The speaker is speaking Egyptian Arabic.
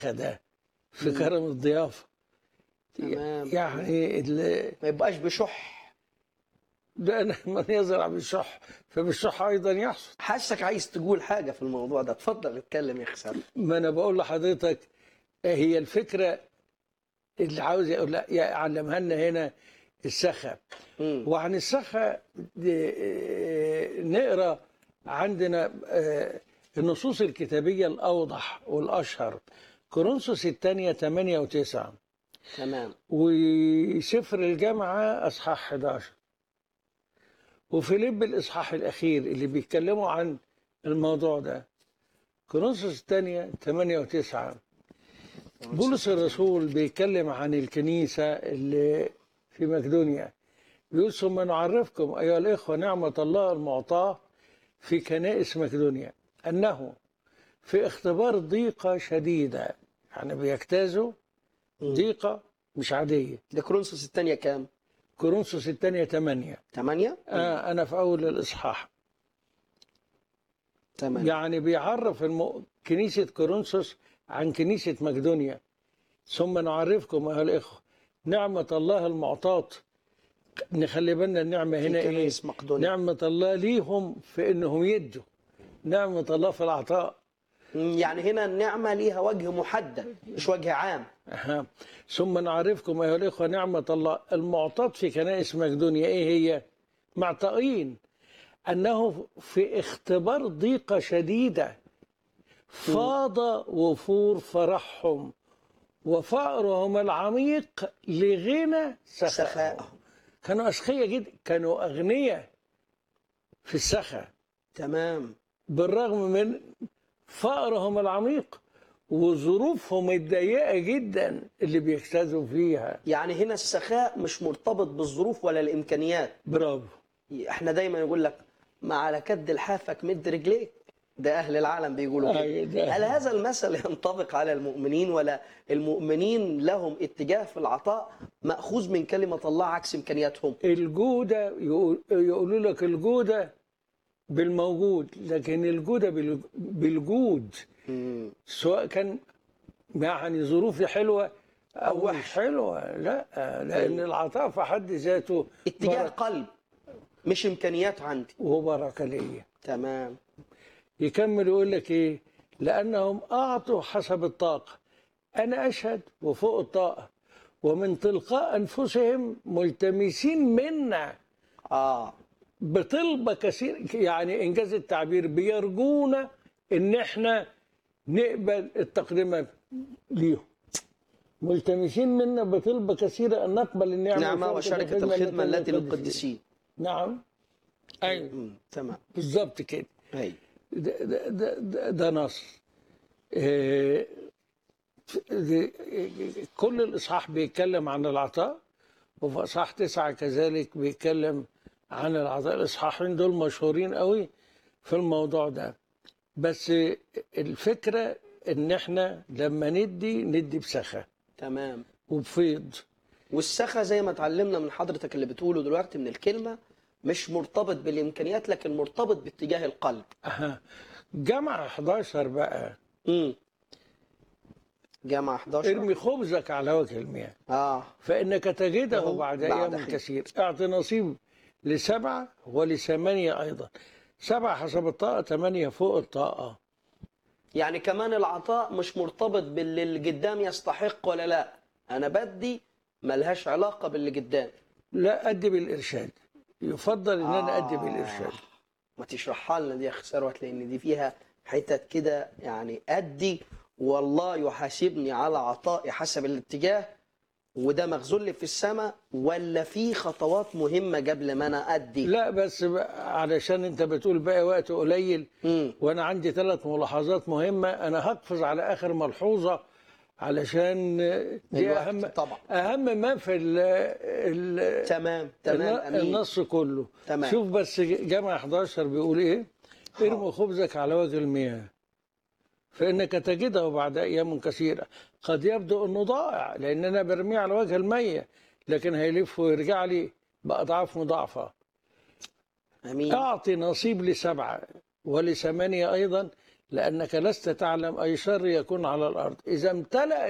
ده في كرم الضيافة تمام. يعني ال- ما يبقاش بشح ده من يزرع بالشح فبالشح أيضا يحصد حاسك عايز تقول حاجه في الموضوع ده اتفضل اتكلم يا خسر ما أنا بقول لحضرتك هي الفكرة اللي عاوز يقول لا يعلمها لنا هنا السخا مم. وعن السخا دي- آه، نقرا عندنا آه، النصوص الكتابية الأوضح والأشهر كورنثوس الثانية 8 و9 تمام وسفر الجامعة أصحاح 11 وفيليب الإصحاح الأخير اللي بيتكلموا عن الموضوع ده كورنثوس الثانية 8 و9 بولس الرسول بيتكلم عن الكنيسة اللي في مقدونيا بيقول ثم نعرفكم أيها الإخوة نعمة الله المعطاة في كنائس مقدونيا أنه في اختبار ضيقة شديدة يعني بيجتازوا ضيقة مش عادية ده كرونسوس الثانيه كام؟ كورنثوس الثانية 8 ثمانية؟ آه أنا في أول الإصحاح تمام يعني بيعرف الم... كنيسة كورنثوس عن كنيسة مقدونيا ثم نعرفكم أيها الإخوة نعمة الله المعطاة نخلي بالنا النعمة في هنا إيه كنائس مقدونيا نعمة الله ليهم في إنهم يدوا نعمة الله في العطاء مم، يعني هنا النعمه ليها وجه محدد مش وجه عام أها. ثم نعرفكم أيها الإخوة نعمة الله المعطاة في كنائس مقدونيا إيه هي معطائين أنه في اختبار ضيقة شديدة فاض وفور فرحهم وفقرهم العميق لغنى سخائهم سخاء كانوا أسخية جدا كانوا أغنياء في السخاء تمام بالرغم من فقرهم العميق وظروفهم الضيقة جدا اللي بيجتازوا فيها يعني هنا السخاء مش مرتبط بالظروف ولا الامكانيات برافو احنا دايما يقول لك ما على كد لحافك مد رجليك ده اهل العالم بيقولوا أيوة كده ده. هل هذا المثل ينطبق على المؤمنين ولا المؤمنين لهم اتجاه في العطاء ماخوذ من كلمه الله عكس امكانياتهم الجودة يقول- يقولوا لك الجودة بالموجود لكن الجودة بال- بالجود سواء كان يعني ظروفي حلوة أو أو مش وحش. حلوة لا لأن العطاء في حد ذاته اتجاه بركة قلب مش امكانيات عندي وبركة ليا تمام يكمل يقول لك ايه لانهم اعطوا حسب الطاقه انا اشهد وفوق الطاقه ومن تلقاء انفسهم ملتمسين منا اه بطلبه كثير يعني انجاز التعبير بيرجونا ان احنا نقبل التقدمه ليهم ملتمسين منا بطلبه كثيره ان نقبل النعمه نعمه وفرصة وشركه الخدمه التي للقديسين. للقديسين نعم ايوه مم، تمام بالظبط كده ايوه ده, ده, ده, ده, ده نص آه، ده- كل الإصحاح بيتكلم عن العطاء وفي إصحاح تسعة كذلك بيتكلم عن العطاء الإصحاحين دول مشهورين قوي في الموضوع ده بس الفكرة إن إحنا لما ندي ندي بسخاء تمام وبفيض والسخا زي ما اتعلمنا من حضرتك اللي بتقوله دلوقتي من الكلمه مش مرتبط بالامكانيات لكن مرتبط باتجاه القلب أها جمع 11 بقى امم جامعه 11 ارمي خبزك على وجه المياه اه فإنك تجده له بعد بعد أيام حين. كثير أعط نصيب لسبعة ولثمانية أيضا سبعة حسب الطاقة ثمانية فوق الطاقة يعني كمان العطاء مش مرتبط باللي اللي قدام يستحق ولا لا انا بدي ملهاش علاقه باللي قدام لا أدي بالإرشاد يفضل إن أنا أدي بالإرشاد ما تشرحها لنا دي يا اخي ثروت لان دي فيها حتت كده يعني ادي والله يحاسبني على عطائي حسب الاتجاه وده مخزون لي في السماء ولا في خطوات مهمه قبل ما انا ادي لا بس بقى علشان أنت بتقول بقى وقت قليل مم. وأنا عندي ثلاث ملاحظات مهمة أنا هقفز على آخر ملحوظة علشان دي الوقت أهم طبعا. أهم ما في ال ال تمام تمام الن- امين النص كله تمام. شوف بس جامع 11 بيقول ايه ارموا خبزك على وجه المياه فانك تجده بعد ايام كثيره قد يبدو انه ضائع لان انا برميه على وجه المياه لكن هيلف ويرجع لي باضعاف مضاعفه امين اعطي نصيب لسبعه ولثمانيه ايضا لأنك لست تعلم أي شر يكون على الأرض إذا امتلأ